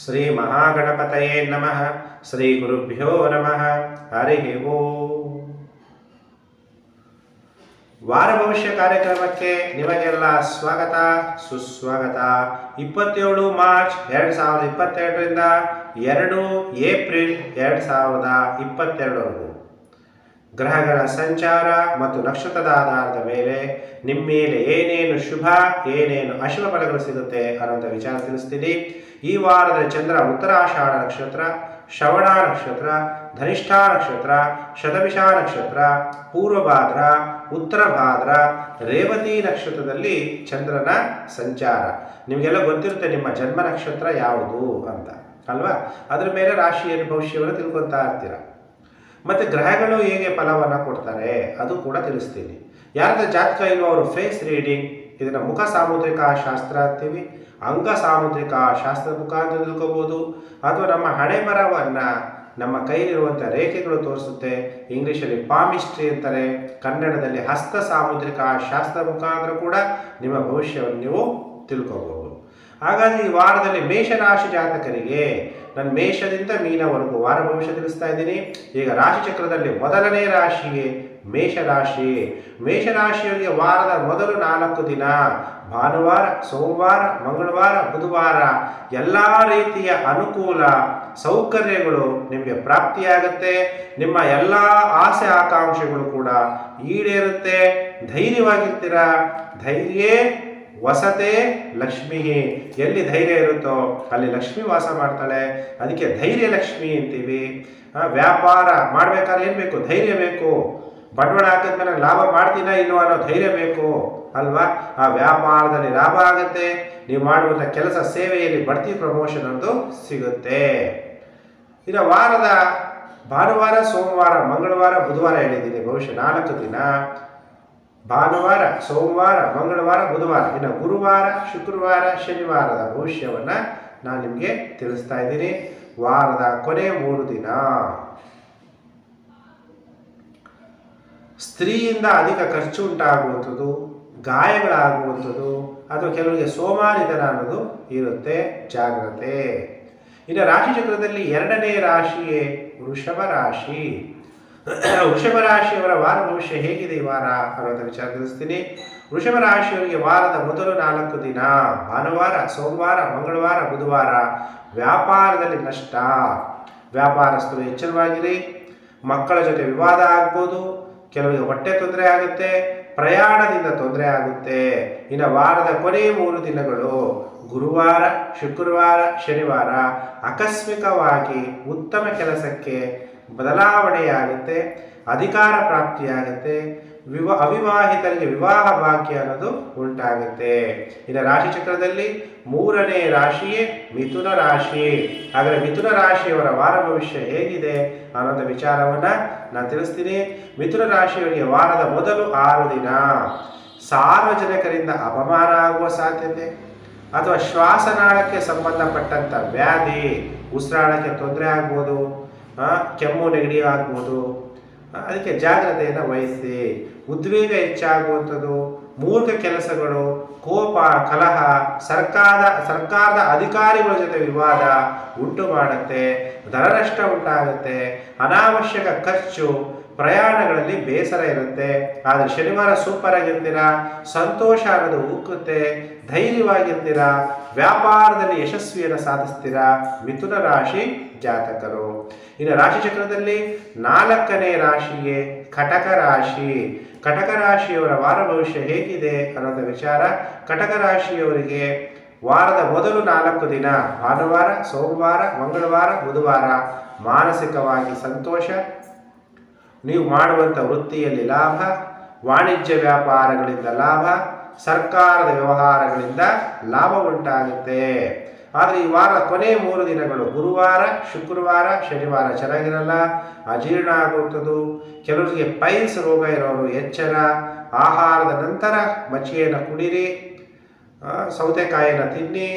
ಶ್ರೀ ಮಹಾಗಣಪತಯೇ ನಮಃ ಶ್ರೀ ಗುರುಭ್ಯೋ ನಮಃ ಹರಿ ಓಂ ವಾರ ಭವಿಷ್ಯ ಕಾರ್ಯಕ್ರಮಕ್ಕೆ ನಿಮಗೆಲ್ಲ ಸ್ವಾಗತ ಸುಸ್ವಾಗತ ಇಪ್ಪತ್ತೇಳು ಮಾರ್ಚ್ ಎರಡು ಸಾವಿರದ ಇಪ್ಪತ್ತೆರಡರಿಂದ ಎರಡು ಏಪ್ರಿಲ್ ಎರಡು ಸಾವಿರದ ಇಪ್ಪತ್ತೆರಡರವರೆಗೂ ಗ್ರಹಗಳ ಸಂಚಾರ ಮತ್ತು ನಕ್ಷತ್ರದ ಆಧಾರದ ಮೇಲೆ ನಿಮ್ಮ ಮೇಲೆ ಏನೇನು ಶುಭ ಏನೇನು ಅಶುಭ ಫಲಗಳು ಸಿಗುತ್ತೆ ಅನ್ನೋಂಥ ವಿಚಾರ ತಿಳಿಸ್ತೀನಿ ಈ ವಾರದ ಚಂದ್ರ ಉತ್ತರಾಷಾಢ ನಕ್ಷತ್ರ ಶ್ರವಣ ನಕ್ಷತ್ರ ಧನಿಷ್ಠಾ ನಕ್ಷತ್ರ ಶತಭಿಷ ನಕ್ಷತ್ರ ಪೂರ್ವಭಾದ್ರ ಉತ್ತರ ಭಾದ್ರ ರೇವತಿ ನಕ್ಷತ್ರದಲ್ಲಿ ಚಂದ್ರನ ಸಂಚಾರ ನಿಮಗೆಲ್ಲ ಗೊತ್ತಿರುತ್ತೆ ನಿಮ್ಮ ಜನ್ಮ ನಕ್ಷತ್ರ ಯಾವುದು ಅಂತ ಅಲ್ವಾ ಅದ್ರ ಮೇಲೆ ರಾಶಿಯನ್ನು ಭವಿಷ್ಯವನ್ನು ತಿಳ್ಕೊತಾ ಇರ್ತೀರ ಮತ್ತು ಗ್ರಹಗಳು ಹೇಗೆ ಫಲವನ್ನು ಕೊಡ್ತಾರೆ ಅದು ಕೂಡ ತಿಳಿಸ್ತೀನಿ ಯಾರದ ಜಾತಕ ಇಲ್ವೋ ಅವರು ಫೇಸ್ ರೀಡಿಂಗ್ ಇದನ್ನು ಮುಖ ಸಾಮುದ್ರಿಕ ಶಾಸ್ತ್ರ ಅಂತೀವಿ ಅಂಗ ಸಾಮುದ್ರಿಕ ಶಾಸ್ತ್ರದ ಮುಖಾಂತರ ತಿಳ್ಕೊಬೋದು ಅಥವಾ ನಮ್ಮ ಹಣೆ ಬರವನ್ನು ನಮ್ಮ ಕೈಲಿರುವಂಥ ರೇಖೆಗಳು ತೋರಿಸುತ್ತೆ ಇಂಗ್ಲೀಷಲ್ಲಿ ಪಾಮಿಸ್ಟ್ರಿ ಅಂತಾರೆ ಕನ್ನಡದಲ್ಲಿ ಹಸ್ತ ಸಾಮುದ್ರಿಕ ಶಾಸ್ತ್ರದ ಮುಖಾಂತರ ಕೂಡ ನಿಮ್ಮ ಭವಿಷ್ಯವನ್ನು ನೀವು ತಿಳ್ಕೋಬಹುದು ಹಾಗಾಗಿ ಈ ವಾರದಲ್ಲಿ ಮೇಷರಾಶಿ ಜಾತಕರಿಗೆ ನಾನು ಮೇಷದಿಂದ ಮೀನವರೆಗೂ ವಾರ ಭವಿಷ್ಯ ತಿಳಿಸ್ತಾ ಇದ್ದೀನಿ ಈಗ ರಾಶಿ ಚಕ್ರದಲ್ಲಿ ಮೊದಲನೇ ರಾಶಿಗೆ ಮೇಷರಾಶಿ ಮೇಷರಾಶಿಯವರಿಗೆ ವಾರದ ಮೊದಲು ನಾಲ್ಕು ದಿನ ಭಾನುವಾರ ಸೋಮವಾರ ಮಂಗಳವಾರ ಬುಧವಾರ ಎಲ್ಲ ರೀತಿಯ ಅನುಕೂಲ ಸೌಕರ್ಯಗಳು ನಿಮಗೆ ಪ್ರಾಪ್ತಿಯಾಗುತ್ತೆ ನಿಮ್ಮ ಎಲ್ಲ ಆಸೆ ಆಕಾಂಕ್ಷೆಗಳು ಕೂಡ ಈಡೇರುತ್ತೆ ಧೈರ್ಯವಾಗಿರ್ತೀರ ಧೈರ್ಯ ವಸತೆ ಲಕ್ಷ್ಮಿ ಎಲ್ಲಿ ಧೈರ್ಯ ಇರುತ್ತೋ ಅಲ್ಲಿ ಲಕ್ಷ್ಮಿ ವಾಸ ಮಾಡ್ತಾಳೆ ಅದಕ್ಕೆ ಧೈರ್ಯ ಲಕ್ಷ್ಮಿ ಅಂತೀವಿ ಆ, ವ್ಯಾಪಾರ ಮಾಡ್ಬೇಕಾದ್ರೆ ಏನು ಬೇಕು ಧೈರ್ಯ ಬೇಕು ಬಂಡವಾಳ ಹಾಕಿದ್ಮೇಲೆ ಲಾಭ ಮಾಡ್ತೀನ ಇಲ್ವೋ ಅನ್ನೋ ಧೈರ್ಯ ಬೇಕು ಅಲ್ವಾ ಆ ವ್ಯಾಪಾರದಲ್ಲಿ ಲಾಭ ಆಗುತ್ತೆ ನೀವು ಮಾಡುವಂಥ ಕೆಲಸ ಸೇವೆಯಲ್ಲಿ ಬಡ್ತಿ ಪ್ರಮೋಷನ್ ಒಂದು ಸಿಗುತ್ತೆ ಇನ್ನು ವಾರದ ಭಾನುವಾರ ಸೋಮವಾರ ಮಂಗಳವಾರ ಬುಧವಾರ ಹೇಳಿದ್ದೀನಿ ಬಹುಶಃ ನಾಲ್ಕು ದಿನ ಭಾನುವಾರ ಸೋಮವಾರ ಮಂಗಳವಾರ ಬುಧವಾರ ಇನ್ನು ಗುರುವಾರ ಶುಕ್ರವಾರ ಶನಿವಾರದ ಭವಿಷ್ಯವನ್ನು ನಾನು ನಿಮಗೆ ತಿಳಿಸ್ತಾ ಇದ್ದೀನಿ ವಾರದ ಕೊನೆ ಮೂರು ದಿನ ಸ್ತ್ರೀಯಿಂದ ಅಧಿಕ ಖರ್ಚು ಉಂಟಾಗುವಂಥದ್ದು ಗಾಯಗಳಾಗುವಂಥದ್ದು ಅಥವಾ ಕೆಲವರಿಗೆ ಸೋಮಾರಿತನ ಅನ್ನೋದು ಇರುತ್ತೆ ಜಾಗ್ರತೆ ಇನ್ನು ರಾಶಿ ಚಕ್ರದಲ್ಲಿ ಎರಡನೇ ರಾಶಿಯೇ ವೃಷಭ ರಾಶಿ ವೃಷಭ ರಾಶಿಯವರ ವಾರ ಭವಿಷ್ಯ ಹೇಗಿದೆ ಈ ವಾರ ಅನ್ನೋಂಥ ವಿಚಾರ ತಿಳಿಸ್ತೀನಿ ವೃಷಭ ರಾಶಿಯವರಿಗೆ ವಾರದ ಮೊದಲು ನಾಲ್ಕು ದಿನ ಭಾನುವಾರ ಸೋಮವಾರ ಮಂಗಳವಾರ ಬುಧವಾರ ವ್ಯಾಪಾರದಲ್ಲಿ ನಷ್ಟ ವ್ಯಾಪಾರಸ್ಥರು ಎಚ್ಚರವಾಗಿರಿ ಮಕ್ಕಳ ಜೊತೆ ವಿವಾದ ಆಗ್ಬೋದು ಕೆಲವರಿಗೆ ಹೊಟ್ಟೆ ತೊಂದರೆ ಆಗುತ್ತೆ ಪ್ರಯಾಣದಿಂದ ತೊಂದರೆ ಆಗುತ್ತೆ ಇನ್ನು ವಾರದ ಕೊನೆ ಮೂರು ದಿನಗಳು ಗುರುವಾರ ಶುಕ್ರವಾರ ಶನಿವಾರ ಆಕಸ್ಮಿಕವಾಗಿ ಉತ್ತಮ ಕೆಲಸಕ್ಕೆ ಬದಲಾವಣೆಯಾಗುತ್ತೆ ಅಧಿಕಾರ ಪ್ರಾಪ್ತಿಯಾಗುತ್ತೆ ವಿವಾ ಅವಿವಾಹಿತರಿಗೆ ವಿವಾಹ ಭಾಗ್ಯ ಅನ್ನೋದು ಉಂಟಾಗುತ್ತೆ ಇನ್ನು ರಾಶಿ ಚಕ್ರದಲ್ಲಿ ಮೂರನೇ ರಾಶಿಯೇ ಮಿಥುನ ರಾಶಿ ಹಾಗಾದರೆ ಮಿಥುನ ರಾಶಿಯವರ ವಾರ ಭವಿಷ್ಯ ಹೇಗಿದೆ ಅನ್ನೋಂಥ ವಿಚಾರವನ್ನು ನಾನು ತಿಳಿಸ್ತೀನಿ ಮಿಥುನ ರಾಶಿಯವರಿಗೆ ವಾರದ ಮೊದಲು ಆರು ದಿನ ಸಾರ್ವಜನಿಕರಿಂದ ಅಪಮಾನ ಆಗುವ ಸಾಧ್ಯತೆ ಅಥವಾ ಶ್ವಾಸನಾಳಕ್ಕೆ ಸಂಬಂಧಪಟ್ಟಂಥ ವ್ಯಾಧಿ ಉಸಿರಾಡಕ್ಕೆ ತೊಂದರೆ ಆಗ್ಬೋದು ಆ, ಕೆಮ್ಮು ನೆಗಡಿ ಆಗ್ಬೋದು ಆ, ಅದಕ್ಕೆ ಜಾಗ್ರತೆಯನ್ನು ವಹಿಸಿ ಉದ್ವೇಗ ಹೆಚ್ಚಾಗುವಂಥದ್ದು ಮೂರ್ಖ ಕೆಲಸಗಳು ಕೋಪ ಕಲಹ ಸರ್ಕಾರದ ಸರ್ಕಾರದ ಅಧಿಕಾರಿಗಳ ಜೊತೆ ವಿವಾದ ಉಂಟು ಮಾಡುತ್ತೆ ಧನನಷ್ಟ ಉಂಟಾಗುತ್ತೆ ಅನಾವಶ್ಯಕ ಖರ್ಚು ಪ್ರಯಾಣಗಳಲ್ಲಿ ಬೇಸರ ಇರುತ್ತೆ ಆದರೆ ಶನಿವಾರ ಸೂಪರ್ ಆಗಿರ್ತೀರಾ ಸಂತೋಷ ಅನ್ನೋದು ಉಕ್ಕುತ್ತೆ ಧೈರ್ಯವಾಗಿರ್ತೀರಾ ವ್ಯಾಪಾರದಲ್ಲಿ ಯಶಸ್ವಿಯನ್ನು ಸಾಧಿಸ್ತೀರಾ ಮಿಥುನ ರಾಶಿ ಜಾತಕರು ಇನ್ನು ರಾಶಿ ಚಕ್ರದಲ್ಲಿ ನಾಲ್ಕನೇ ರಾಶಿಯೇ ಕಟಕ ರಾಶಿ ಕಟಕ ರಾಶಿಯವರ ವಾರ ಭವಿಷ್ಯ ಹೇಗಿದೆ ಅನ್ನೋದ ವಿಚಾರ ಕಟಕ ರಾಶಿಯವರಿಗೆ ವಾರದ ಮೊದಲು ನಾಲ್ಕು ದಿನ ಭಾನುವಾರ ಸೋಮವಾರ ಮಂಗಳವಾರ ಬುಧವಾರ ಮಾನಸಿಕವಾಗಿ ಸಂತೋಷ ನೀವು ಮಾಡುವಂಥ ವೃತ್ತಿಯಲ್ಲಿ ಲಾಭ ವಾಣಿಜ್ಯ ವ್ಯಾಪಾರಗಳಿಂದ ಲಾಭ ಸರ್ಕಾರದ ವ್ಯವಹಾರಗಳಿಂದ ಲಾಭ ಉಂಟಾಗುತ್ತೆ ಆದರೆ ಈ ವಾರ ಕೊನೆ ಮೂರು ದಿನಗಳು ಗುರುವಾರ ಶುಕ್ರವಾರ ಶನಿವಾರ ಚೆನ್ನಾಗಿರಲ್ಲ ಅಜೀರ್ಣ ಆಗುವಂಥದ್ದು ಕೆಲವರಿಗೆ ಪೈಲ್ಸ್ ರೋಗ ಇರೋರು ಎಚ್ಚರ ಆಹಾರದ ನಂತರ ಮಚ್ಚಿಯನ್ನು ಕುಡಿರಿ ಆ, ಸೌತೆಕಾಯಿಯನ್ನು ತಿನ್ನಿ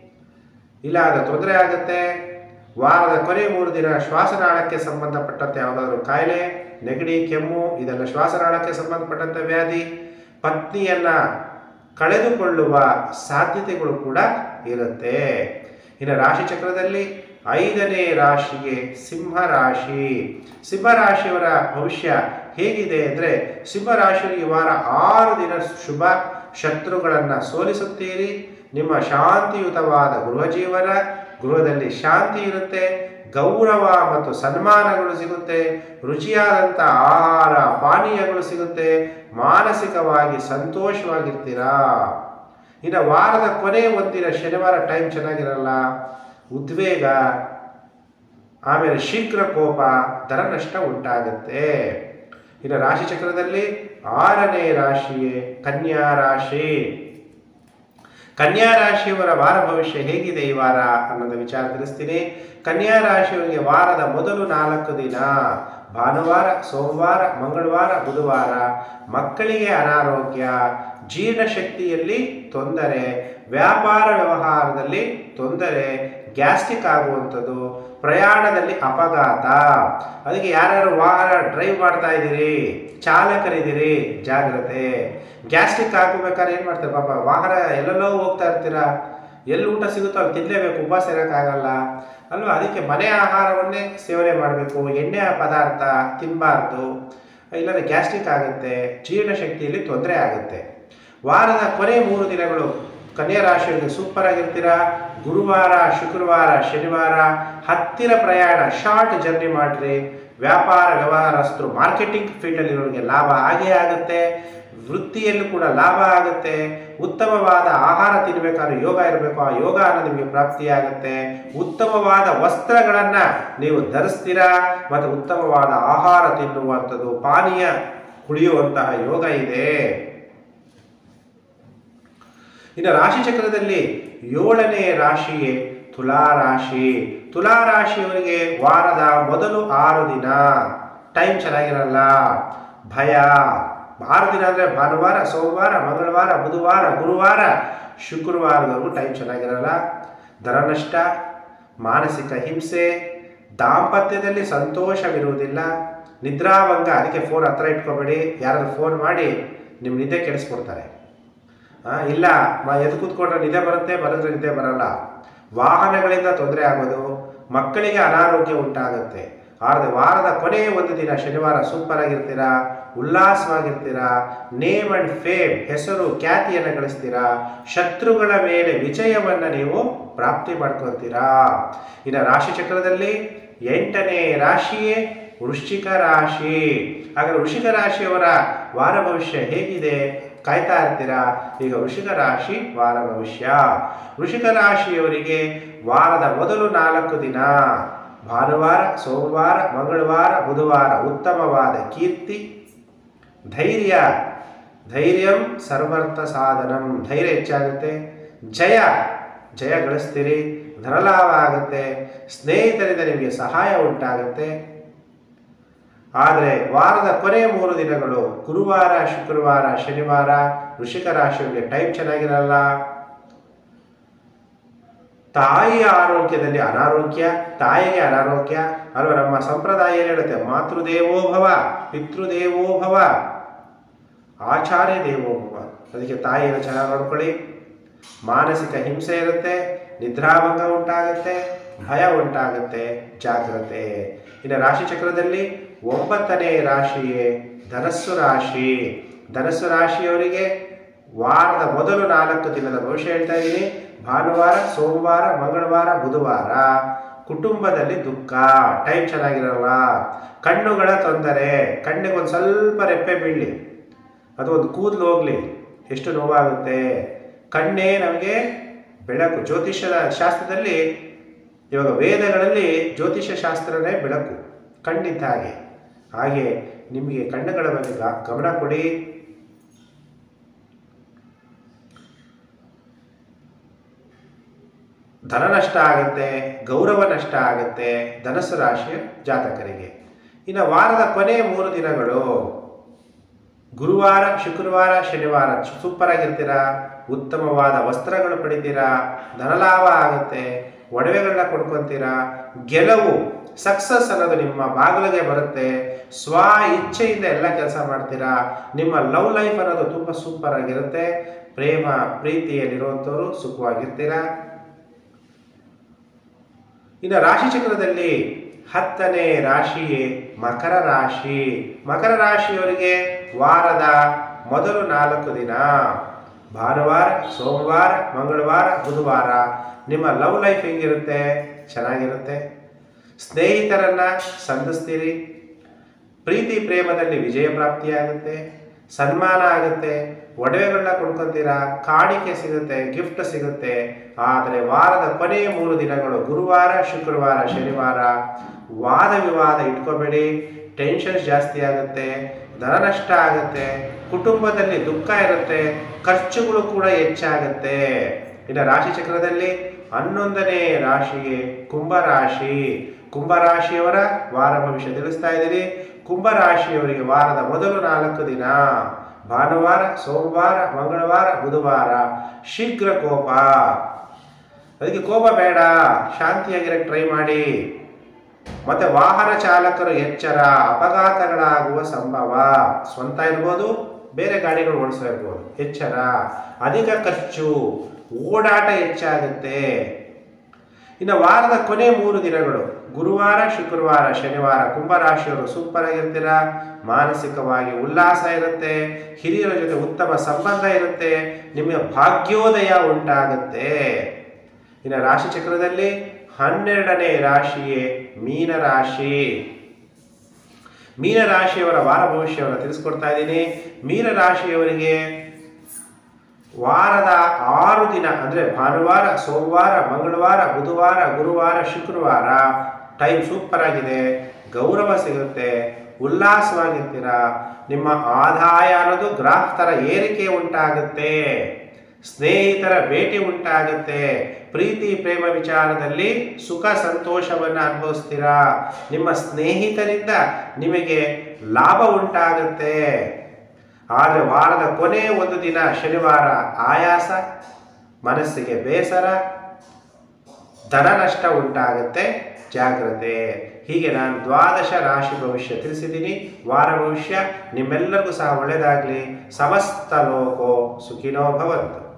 ಇಲ್ಲ ಅದು ತೊಂದರೆ ಆಗುತ್ತೆ ವಾರದ ಕೊನೆ ಮೂರು ದಿನ ಶ್ವಾಸನಾಳಕ್ಕೆ ಸಂಬಂಧಪಟ್ಟಂತೆ ಯಾವುದಾದ್ರೂ ಕಾಯಿಲೆ ನೆಗಡಿ ಕೆಮ್ಮು ಇದೆಲ್ಲ ಶ್ವಾಸನಾಳಕ್ಕೆ ಸಂಬಂಧಪಟ್ಟಂಥ ವ್ಯಾಧಿ ಪತ್ನಿಯನ್ನ ಕಳೆದುಕೊಳ್ಳುವ ಸಾಧ್ಯತೆಗಳು ಕೂಡ ಇರುತ್ತೆ ಇನ್ನು ರಾಶಿ ಚಕ್ರದಲ್ಲಿ ಐದನೇ ರಾಶಿಗೆ ಸಿಂಹ ರಾಶಿ ಸಿಂಹ ರಾಶಿಯವರ ಭವಿಷ್ಯ ಹೇಗಿದೆ ಅಂದರೆ ಸಿಂಹ ರಾಶಿಯವರಿಗೆ ಈ ವಾರ ಆರು ದಿನ ಶುಭ ಶತ್ರುಗಳನ್ನು ಸೋಲಿಸುತ್ತೀರಿ ನಿಮ್ಮ ಶಾಂತಿಯುತವಾದ ಗೃಹ ಜೀವನ ಗೃಹದಲ್ಲಿ ಶಾಂತಿ ಇರುತ್ತೆ ಗೌರವ ಮತ್ತು ಸನ್ಮಾನಗಳು ಸಿಗುತ್ತೆ ರುಚಿಯಾದಂಥ ಆಹಾರ ಪಾನೀಯಗಳು ಸಿಗುತ್ತೆ ಮಾನಸಿಕವಾಗಿ ಸಂತೋಷವಾಗಿರ್ತೀರಾ ಇನ್ನು ವಾರದ ಕೊನೆ ಒಂದಿನ ಶನಿವಾರ ಟೈಮ್ ಚೆನ್ನಾಗಿರಲ್ಲ ಉದ್ವೇಗ ಆಮೇಲೆ ಶೀಘ್ರ ಕೋಪ ದರ ನಷ್ಟ ಉಂಟಾಗುತ್ತೆ ಇನ್ನು ರಾಶಿ ಚಕ್ರದಲ್ಲಿ ಆರನೇ ರಾಶಿಯೇ ಕನ್ಯಾ ರಾಶಿ ಕನ್ಯಾ ರಾಶಿಯವರ ವಾರ ಭವಿಷ್ಯ ಹೇಗಿದೆ ಈ ವಾರ ಅನ್ನೋದು ವಿಚಾರ ತಿಳಿಸ್ತೀನಿ ಕನ್ಯಾ ರಾಶಿಯವರಿಗೆ ವಾರದ ಮೊದಲು ನಾಲ್ಕು ದಿನ ಭಾನುವಾರ ಸೋಮವಾರ ಮಂಗಳವಾರ ಬುಧವಾರ ಮಕ್ಕಳಿಗೆ ಅನಾರೋಗ್ಯ ಜೀರ್ಣಶಕ್ತಿಯಲ್ಲಿ ತೊಂದರೆ ವ್ಯಾಪಾರ ವ್ಯವಹಾರದಲ್ಲಿ ತೊಂದರೆ ಗ್ಯಾಸ್ಟ್ರಿಕ್ ಆಗುವಂಥದ್ದು ಪ್ರಯಾಣದಲ್ಲಿ ಅಪಘಾತ ಅದಕ್ಕೆ ಯಾರ್ಯಾರು ವಾಹನ ಡ್ರೈವ್ ಮಾಡ್ತಾ ಇದ್ದೀರಿ ಚಾಲಕರಿದ್ದೀರಿ ಜಾಗ್ರತೆ ಗ್ಯಾಸ್ಟ್ರಿಕ್ ಹಾಕೋಬೇಕಾದ್ರೆ ಏನು ಮಾಡ್ತಾರೆ ಪಾಪ ವಾಹನ ಎಲ್ಲೆಲ್ಲೋ ಹೋಗ್ತಾ ಇರ್ತೀರಾ ಎಲ್ಲಿ ಊಟ ಸಿಗುತ್ತೋ ಅಲ್ಲಿ ತಿನ್ನಲೇಬೇಕು ಉಪವಾಸ ಇರೋಕ್ಕಾಗಲ್ಲ ಅಲ್ವಾ ಅದಕ್ಕೆ ಮನೆ ಆಹಾರವನ್ನೇ ಸೇವನೆ ಮಾಡಬೇಕು ಎಣ್ಣೆ ಪದಾರ್ಥ ತಿನ್ನಬಾರ್ದು ಇಲ್ಲಾಂದ್ರೆ ಗ್ಯಾಸ್ಟ್ರಿಕ್ ಆಗುತ್ತೆ ಜೀರ್ಣಶಕ್ತಿಯಲ್ಲಿ ತೊಂದರೆ ಆಗುತ್ತೆ ವಾರದ ಕೊನೆ ಮೂರು ದಿನಗಳು ಕನ್ಯಾ ರಾಶಿಯವರಿಗೆ ಸೂಪರ್ ಆಗಿರ್ತೀರಾ ಗುರುವಾರ ಶುಕ್ರವಾರ ಶನಿವಾರ ಹತ್ತಿರ ಪ್ರಯಾಣ ಶಾರ್ಟ್ ಜರ್ನಿ ಮಾಡಿರಿ ವ್ಯಾಪಾರ ವ್ಯವಹಾರಸ್ಥರು ಮಾರ್ಕೆಟಿಂಗ್ ಫೀಲ್ಡಲ್ಲಿರೋರಿಗೆ ಲಾಭ ಆಗೇ ಆಗುತ್ತೆ ವೃತ್ತಿಯಲ್ಲೂ ಕೂಡ ಲಾಭ ಆಗುತ್ತೆ ಉತ್ತಮವಾದ ಆಹಾರ ತಿನ್ನಬೇಕಾದ್ರೆ ಯೋಗ ಇರಬೇಕು ಆ ಯೋಗ ಅನ್ನೋದು ನಿಮಗೆ ಪ್ರಾಪ್ತಿಯಾಗುತ್ತೆ ಉತ್ತಮವಾದ ವಸ್ತ್ರಗಳನ್ನು ನೀವು ಧರಿಸ್ತೀರಾ ಮತ್ತು ಉತ್ತಮವಾದ ಆಹಾರ ತಿನ್ನುವಂಥದ್ದು ಪಾನೀಯ ಕುಡಿಯುವಂತಹ ಯೋಗ ಇದೆ ಇನ್ನು ರಾಶಿ ಚಕ್ರದಲ್ಲಿ ಏಳನೇ ರಾಶಿಯೇ ತುಲಾ ರಾಶಿ ತುಲಾ ರಾಶಿಯವರಿಗೆ ವಾರದ ಮೊದಲು ಆರು ದಿನ ಟೈಮ್ ಚೆನ್ನಾಗಿರಲ್ಲ ಭಯ ಆರು ದಿನ ಅಂದರೆ ಭಾನುವಾರ ಸೋಮವಾರ ಮಂಗಳವಾರ ಬುಧವಾರ ಗುರುವಾರ ಶುಕ್ರವಾರದವರೆಗೂ ಟೈಮ್ ಚೆನ್ನಾಗಿರಲ್ಲ ದರ ನಷ್ಟ ಮಾನಸಿಕ ಹಿಂಸೆ ದಾಂಪತ್ಯದಲ್ಲಿ ಸಂತೋಷವಿರುವುದಿಲ್ಲ ನಿದ್ರಾಭಂಗ ಅದಕ್ಕೆ ಫೋನ್ ಹತ್ರ ಇಟ್ಕೋಬೇಡಿ ಯಾರಾದ್ರೂ ಫೋನ್ ಮಾಡಿ ನಿಮ್ಮ ನಿದ್ದೆ ಕೆಡಿಸ್ಕೊಡ್ತಾರೆ ಆ, ಇಲ್ಲ ಮ ಎದ್ದು ಕೂತ್ಕೊಂಡ್ರೆ ನಿದ್ದೆ ಬರುತ್ತೆ ಬರೆದ್ರೆ ನಿದ್ದೆ ಬರಲ್ಲ ವಾಹನಗಳಿಂದ ತೊಂದರೆ ಆಗೋದು ಮಕ್ಕಳಿಗೆ ಅನಾರೋಗ್ಯ ಉಂಟಾಗುತ್ತೆ ಆದ್ರೆ ವಾರದ ಕೊನೆಯ ಒಂದು ದಿನ ಶನಿವಾರ ಸೂಪರ್ ಆಗಿರ್ತೀರಾ ಉಲ್ಲಾಸವಾಗಿರ್ತೀರಾ ನೇಮ್ ಅಂಡ್ ಫೇಮ್ ಹೆಸರು ಖ್ಯಾತಿಯನ್ನು ಗಳಿಸ್ತೀರಾ ಶತ್ರುಗಳ ಮೇಲೆ ವಿಜಯವನ್ನು ನೀವು ಪ್ರಾಪ್ತಿ ಮಾಡ್ಕೊತೀರಾ ಇನ್ನು ರಾಶಿ ಚಕ್ರದಲ್ಲಿ ಎಂಟನೇ ರಾಶಿಯೇ ವೃಶ್ಚಿಕ ರಾಶಿ ಹಾಗಾದ್ರೆ ವೃಶ್ಚಿಕ ರಾಶಿಯವರ ವಾರ ಭವಿಷ್ಯ ಹೇಗಿದೆ ಕಾಯ್ತಾ ಇರ್ತೀರಾ ಈಗ ವೃಷಿಕ ರಾಶಿ ವಾರ ಭವಿಷ್ಯ ವೃಷಿಕ ರಾಶಿಯವರಿಗೆ ವಾರದ ಮೊದಲು ನಾಲ್ಕು ದಿನ ಭಾನುವಾರ ಸೋಮವಾರ ಮಂಗಳವಾರ ಬುಧವಾರ ಉತ್ತಮವಾದ ಕೀರ್ತಿ ಧೈರ್ಯ ಧೈರ್ಯಂ ಸರ್ವರ್ಥ ಸಾಧನಂ ಧೈರ್ಯ ಹೆಚ್ಚಾಗುತ್ತೆ ಜಯ ಜಯ ಗಳಿಸ್ತೀರಿ ಧನಲಾಭ ಆಗುತ್ತೆ ಸ್ನೇಹಿತರಿಂದ ನಿಮಗೆ ಸಹಾಯ ಉಂಟಾಗುತ್ತೆ ಆದರೆ ವಾರದ ಕೊನೆಯ ಮೂರು ದಿನಗಳು ಗುರುವಾರ ಶುಕ್ರವಾರ ಶನಿವಾರ ವೃಷಿಕ ರಾಶಿಯವರಿಗೆ ಟೈಮ್ ಚೆನ್ನಾಗಿರಲ್ಲ ತಾಯಿಯ ಆರೋಗ್ಯದಲ್ಲಿ ಅನಾರೋಗ್ಯ ತಾಯಿಗೆ ಅನಾರೋಗ್ಯ ಅಲ್ವಾ ನಮ್ಮ ಸಂಪ್ರದಾಯ ಏನು ಹೇಳುತ್ತೆ ಮಾತೃದೇವೋಭವ ಪಿತೃದೇವೋಭವ ಆಚಾರ್ಯ ದೇವೋಭವ ಅದಕ್ಕೆ ತಾಯಿಯನ್ನು ಚೆನ್ನಾಗಿ ನೋಡ್ಕೊಳ್ಳಿ ಮಾನಸಿಕ ಹಿಂಸೆ ಇರುತ್ತೆ ನಿದ್ರಾಭಂಗ ಉಂಟಾಗುತ್ತೆ ಭಯ ಉಂಟಾಗುತ್ತೆ ಜಾಗ್ರತೆ ಇನ್ನು ರಾಶಿ ಚಕ್ರದಲ್ಲಿ ಒಂಬತ್ತನೇ ರಾಶಿಯೇ ಧನಸ್ಸು ರಾಶಿ ಧನಸ್ಸು ರಾಶಿಯವರಿಗೆ ವಾರದ ಮೊದಲು ನಾಲ್ಕು ದಿನದ ಭವಿಷ್ಯ ಹೇಳ್ತಾ ಇದ್ದೀನಿ ಭಾನುವಾರ ಸೋಮವಾರ ಮಂಗಳವಾರ ಬುಧವಾರ ಕುಟುಂಬದಲ್ಲಿ ದುಃಖ ಟೈಮ್ ಚೆನ್ನಾಗಿರಲ್ಲ ಕಣ್ಣುಗಳ ತೊಂದರೆ ಕಣ್ಣಿಗೆ ಒಂದು ಸ್ವಲ್ಪ ರೆಪ್ಪೆ ಬೀಳಲಿ ಅದು ಒಂದು ಕೂದಲು ಹೋಗಲಿ ಎಷ್ಟು ನೋವಾಗುತ್ತೆ ಕಣ್ಣೇ ನಮಗೆ ಬೆಳಕು ಜ್ಯೋತಿಷ್ಯದ ಶಾಸ್ತ್ರದಲ್ಲಿ ಇವಾಗ ವೇದಗಳಲ್ಲಿ ಜ್ಯೋತಿಷ್ಯ ಶಾಸ್ತ್ರನೇ ಬೆಳಕು ಕಣ್ಣಿದ್ದ ಹಾಗೆ ಹಾಗೆ ನಿಮಗೆ ಕಣ್ಣುಗಳ ಬಗ್ಗೆ ಗ- ಗಮನ ಕೊಡಿ ಧನ ನಷ್ಟ ಆಗುತ್ತೆ ಗೌರವ ನಷ್ಟ ಆಗುತ್ತೆ ಧನಸ್ಸು ರಾಶಿಯ ಜಾತಕರಿಗೆ ಇನ್ನು ವಾರದ ಕೊನೆಯ ಮೂರು ದಿನಗಳು ಗುರುವಾರ ಶುಕ್ರವಾರ ಶನಿವಾರ ಸೂಪರ್ ಆಗಿರ್ತೀರಾ ಉತ್ತಮವಾದ ವಸ್ತ್ರಗಳು ಪಡಿತೀರಾ ಧನಲಾಭ ಆಗುತ್ತೆ ಒಡವೆಗಳನ್ನ ಕೊಂಡ್ಕೊಂತೀರಾ ಗೆಲುವು ಸಕ್ಸಸ್ ಅನ್ನೋದು ನಿಮ್ಮ ಬಾಗಿಲಿಗೆ ಬರುತ್ತೆ ಸ್ವ ಇಚ್ಛೆಯಿಂದ ಎಲ್ಲ ಕೆಲಸ ಮಾಡ್ತೀರಾ ನಿಮ್ಮ ಲವ್ ಲೈಫ್ ಅನ್ನೋದು ತುಂಬ ಸೂಪರ್ ಆಗಿರುತ್ತೆ ಪ್ರೇಮ ಪ್ರೀತಿಯಲ್ಲಿರುವಂಥವ್ರು ಸುಖವಾಗಿರ್ತೀರಾ ಇನ್ನು ರಾಶಿಚಕ್ರದಲ್ಲಿ ಹತ್ತನೇ ರಾಶಿಯೇ ಮಕರ ರಾಶಿ ಮಕರ ರಾಶಿಯವರಿಗೆ ವಾರದ ಮೊದಲು ನಾಲ್ಕು ದಿನ ಭಾನುವಾರ ಸೋಮವಾರ ಮಂಗಳವಾರ ಬುಧವಾರ ನಿಮ್ಮ ಲವ್ ಲೈಫ್ ಹೆಂಗಿರುತ್ತೆ ಚೆನ್ನಾಗಿರುತ್ತೆ ಸ್ನೇಹಿತರನ್ನ ಸಂಧಿಸ್ತೀರಿ ಪ್ರೀತಿ ಪ್ರೇಮದಲ್ಲಿ ವಿಜಯ ಪ್ರಾಪ್ತಿಯಾಗುತ್ತೆ ಸನ್ಮಾನ ಆಗುತ್ತೆ ಒಡವೆಗಳನ್ನ ಕೊಂಡ್ಕೊತೀರಾ ಕಾಣಿಕೆ ಸಿಗುತ್ತೆ ಗಿಫ್ಟ್ ಸಿಗುತ್ತೆ ಆದರೆ ವಾರದ ಕೊನೆಯ ಮೂರು ದಿನಗಳು ಗುರುವಾರ ಶುಕ್ರವಾರ ಶನಿವಾರ ವಾದ ವಿವಾದ ಇಟ್ಕೋಬೇಡಿ ಟೆನ್ಷನ್ಸ್ ಜಾಸ್ತಿ ಆಗುತ್ತೆ ಧನ ನಷ್ಟ ಆಗುತ್ತೆ ಕುಟುಂಬದಲ್ಲಿ ದುಃಖ ಇರುತ್ತೆ ಖರ್ಚುಗಳು ಕೂಡ ಹೆಚ್ಚಾಗುತ್ತೆ ಇನ್ನು ರಾಶಿ ಚಕ್ರದಲ್ಲಿ ಹನ್ನೊಂದನೇ ರಾಶಿಗೆ ಕುಂಭರಾಶಿ ಕುಂಭರಾಶಿಯವರ ವಾರ ಭವಿಷ್ಯ ತಿಳಿಸ್ತಾ ಇದ್ದೀನಿ ಕುಂಭರಾಶಿಯವರಿಗೆ ವಾರದ ಮೊದಲು ನಾಲ್ಕು ದಿನ ಭಾನುವಾರ ಸೋಮವಾರ ಮಂಗಳವಾರ ಬುಧವಾರ ಶೀಘ್ರ ಕೋಪ ಅದಕ್ಕೆ ಕೋಪ ಬೇಡ ಶಾಂತಿಯಾಗಿರಕ್ಕೆ ಟ್ರೈ ಮಾಡಿ ಮತ್ತೆ ವಾಹನ ಚಾಲಕರು ಎಚ್ಚರ ಅಪಘಾತಗಳಾಗುವ ಸಂಭವ ಸ್ವಂತ ಇರ್ಬೋದು ಬೇರೆ ಗಾಡಿಗಳು ಓಡಿಸೋ ಇರ್ಬೋದು ಎಚ್ಚರ ಅಧಿಕ ಖರ್ಚು ಓಡಾಟ ಹೆಚ್ಚಾಗುತ್ತೆ ಇನ್ನು ವಾರದ ಕೊನೆ ಮೂರು ದಿನಗಳು ಗುರುವಾರ ಶುಕ್ರವಾರ ಶನಿವಾರ ಕುಂಭರಾಶಿಯವರು ಸೂಪರ್ ಆಗಿರ್ತೀರ ಮಾನಸಿಕವಾಗಿ ಉಲ್ಲಾಸ ಇರುತ್ತೆ ಹಿರಿಯರ ಜೊತೆ ಉತ್ತಮ ಸಂಬಂಧ ಇರುತ್ತೆ ನಿಮಗೆ ಭಾಗ್ಯೋದಯ ಉಂಟಾಗುತ್ತೆ ಇನ್ನು ರಾಶಿ ಚಕ್ರದಲ್ಲಿ ಹನ್ನೆರಡನೇ ರಾಶಿಯೇ ಮೀನರಾಶಿ ಮೀನರಾಶಿಯವರ ವಾರ ಭವಿಷ್ಯವನ್ನು ತಿಳಿಸ್ಕೊಡ್ತಾ ಇದ್ದೀನಿ ಮೀನರಾಶಿಯವರಿಗೆ ವಾರದ ಆರು ದಿನ ಅಂದರೆ ಭಾನುವಾರ ಸೋಮವಾರ ಮಂಗಳವಾರ ಬುಧವಾರ ಗುರುವಾರ ಶುಕ್ರವಾರ ಟೈಮ್ ಸೂಪರ್ ಆಗಿದೆ ಗೌರವ ಸಿಗುತ್ತೆ ಉಲ್ಲಾಸವಾಗಿರ್ತೀರ ನಿಮ್ಮ ಆದಾಯ ಅನ್ನೋದು ಗ್ರಾಫ್ ಥರ ಏರಿಕೆ ಉಂಟಾಗುತ್ತೆ ಸ್ನೇಹಿತರ ಭೇಟಿ ಉಂಟಾಗುತ್ತೆ ಪ್ರೀತಿ ಪ್ರೇಮ ವಿಚಾರದಲ್ಲಿ ಸುಖ ಸಂತೋಷವನ್ನು ಅನುಭವಿಸ್ತೀರಾ ನಿಮ್ಮ ಸ್ನೇಹಿತರಿಂದ ನಿಮಗೆ ಲಾಭ ಉಂಟಾಗುತ್ತೆ ಆದರೆ ವಾರದ ಕೊನೆ ಒಂದು ದಿನ ಶನಿವಾರ ಆಯಾಸ ಮನಸ್ಸಿಗೆ ಬೇಸರ ಧನ ನಷ್ಟ ಉಂಟಾಗುತ್ತೆ ಜಾಗ್ರತೆ ಹೀಗೆ ನಾನು ದ್ವಾದಶ ರಾಶಿ ಭವಿಷ್ಯ ತಿಳಿಸಿದ್ದೀನಿ ವಾರ ಭವಿಷ್ಯ ನಿಮ್ಮೆಲ್ಲರಿಗೂ ಸಹ ಒಳ್ಳೆಯದಾಗಲಿ ಸಮಸ್ತ ಲೋಕೋ ಸುಖಿನೋ ಭವಂತು